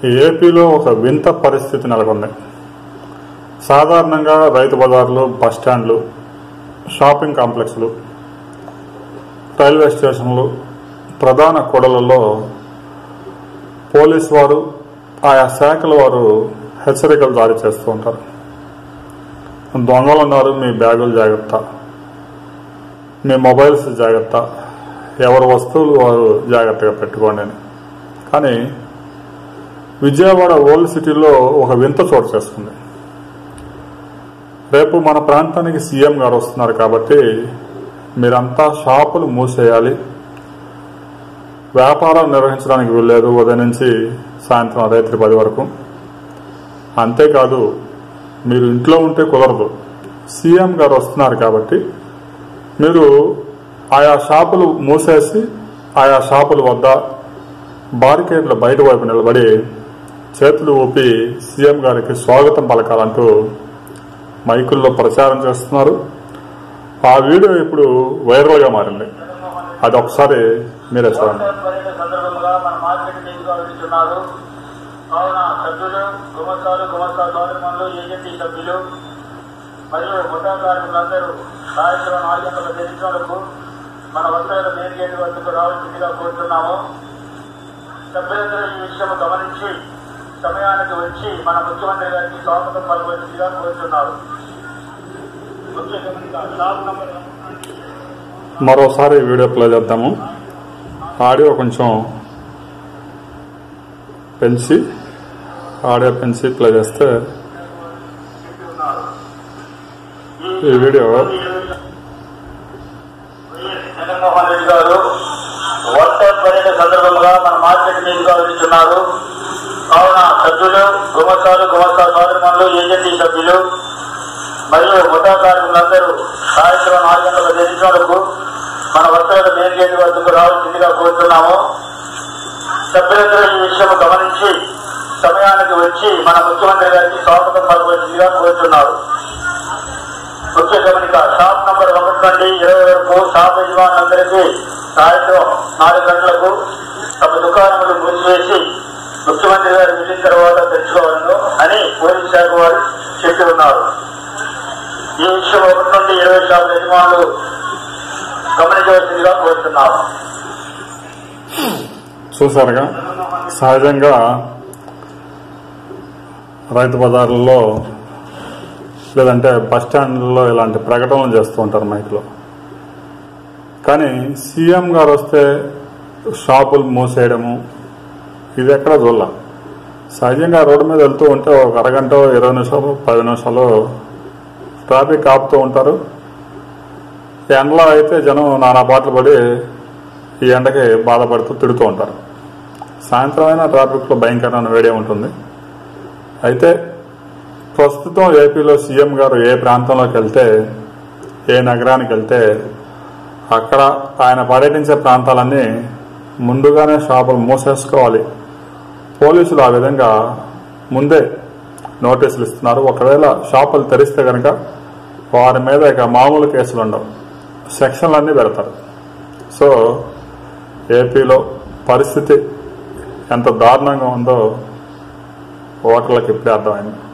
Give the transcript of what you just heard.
ఏపీలో ఒక వింత పరిస్థితి నెలకొంది సాధారణంగా రైతు బజార్లు బస్టాండ్లు షాపింగ్ కాంప్లెక్స్లు రైల్వే స్టేషన్లు ప్రధాన కూడలలో పోలీసు వారు ఆయా శాఖల వారు హెచ్చరికలు జారీ చేస్తూ ఉంటారు దొంగలు ఉన్నారు మీ బ్యాగులు జాగ్రత్త మీ మొబైల్స్ జాగ్రత్త ఎవరి వస్తువులు వారు జాగ్రత్తగా పెట్టుకోండి అని కానీ విజయవాడ ఓల్డ్ సిటీలో ఒక వింత చోటు చేసుకుంది రేపు మన ప్రాంతానికి సీఎం గారు వస్తున్నారు కాబట్టి మీరంతా షాపులు మూసేయాలి వ్యాపారం నిర్వహించడానికి వీల్లేదు ఉదయం నుంచి సాయంత్రం రాత్రి పది వరకు అంతేకాదు మీరు ఇంట్లో ఉంటే కుదరదు సీఎం గారు వస్తున్నారు కాబట్టి మీరు ఆయా షాపులు మూసేసి ఆయా షాపుల వద్ద బారికేడ్ల బయట వైపు నిలబడి చేతులు ఊపి సీఎం గారికి స్వాగతం పలకాలంటూ మైకుల్లో ప్రచారం చేస్తున్నారు ఆ వీడియో ఇప్పుడు వైరల్గా మారింది అది ఒకసారి మీరే చూడండి పర్యటన సందర్భంగా మన మార్కెట్ మీదుగా వెళ్తున్నారు కావున సభ్యులు గుమస్తాలు గుమస్తా సోదరులు ఏజెన్సీ సభ్యులు మరియు ముఠా కార్మికులందరూ సాయంత్రం నాలుగు గంటల తెలిసినందుకు మన వస్త్రాల మెయిన్ గేట్ వద్దకు రావాల్సిందిగా కోరుతున్నాము సభ్యులందరూ ఈ విషయం గమనించి సమయానికి వచ్చి మన ముఖ్యమంత్రి గారికి స్వాగతం పలవలసిందిగా కోరుతున్నారు ముఖ్య గమనిక షాప్ నంబర్ మరోసారి వీడియో ప్లే చేద్దాము ఆడియో కొంచెం పెంచి ఆడియో పెంచి ప్లే చేస్తే ఈ వీడియో జగన్మోహన్ రెడ్డి గారు వర్కౌట్ పర్యటన సందర్భంగా మన మార్కెట్ మీదుగా వెళ్తున్నారు కావున సభ్యులు గుమస్తాలు గుమస్తా సోదరులు ఏజెన్సీ సభ్యులు మరియు ముఠా కార్మికులందరూ సాయంత్రం నాలుగు గంటల తెలిసినందుకు మన వస్త్రాల మెయిన్ గేట్ వద్దకు రావాల్సిందిగా కోరుతున్నాము సభ్యులందరూ ఈ విషయం గమనించి సమయానికి వచ్చి మన ముఖ్యమంత్రి గారికి స్వాగతం పలవలసిందిగా కోరుతున్నారు ముఖ్య గమనిక షాప్ నంబర్ ఒకటి నుండి ఇరవై వరకు షాప్ యజమానులందరికీ సాయంత్రం నాలుగు గంటలకు తమ దుకాణములు మూసివేసి ముఖ్యమంత్రి గారు వెళ్ళిన తర్వాత తెచ్చుకోవాలను అని పోలీస్ శాఖ వారు చెప్పి ఉన్నారు ఈ విషయం ఒకటి నుండి ఇరవై షాప్ యజమానులు గమనించవలసిందిగా కోరుతున్నాము చూసారుగా సహజంగా రైతు బజార్లలో లేదంటే బస్ స్టాండ్లలో ఇలాంటి ప్రకటనలు చేస్తూ ఉంటారు మైక్లో కానీ సీఎం గారు వస్తే షాపులు మూసేయడము ఇది ఎక్కడ చూడాల సహజంగా రోడ్డు మీద వెళ్తూ ఉంటే ఒక అరగంట ఇరవై నిమిషాలు పది నిమిషాలు ట్రాఫిక్ ఆపుతూ ఉంటారు ఎండలో అయితే జనం నానా పాటలు పడి ఈ ఎండకి బాధపడుతూ తిడుతూ ఉంటారు సాయంత్రం అయినా ట్రాఫిక్లో భయంకరమైన వేడే ఉంటుంది అయితే ప్రస్తుతం ఏపీలో సీఎం గారు ఏ ప్రాంతంలోకి వెళ్తే ఏ నగరానికి వెళ్తే అక్కడ ఆయన పర్యటించే ప్రాంతాలన్నీ ముందుగానే షాపులు మూసేసుకోవాలి పోలీసులు ఆ విధంగా ముందే నోటీసులు ఇస్తున్నారు ఒకవేళ షాపులు తెరిస్తే కనుక వారి మీద ఇక మామూలు కేసులు ఉండవు సెక్షన్లన్నీ పెడతారు సో ఏపీలో పరిస్థితి ఎంత దారుణంగా ఉందో ఓటర్లకు ఇప్పుడే అర్థమైంది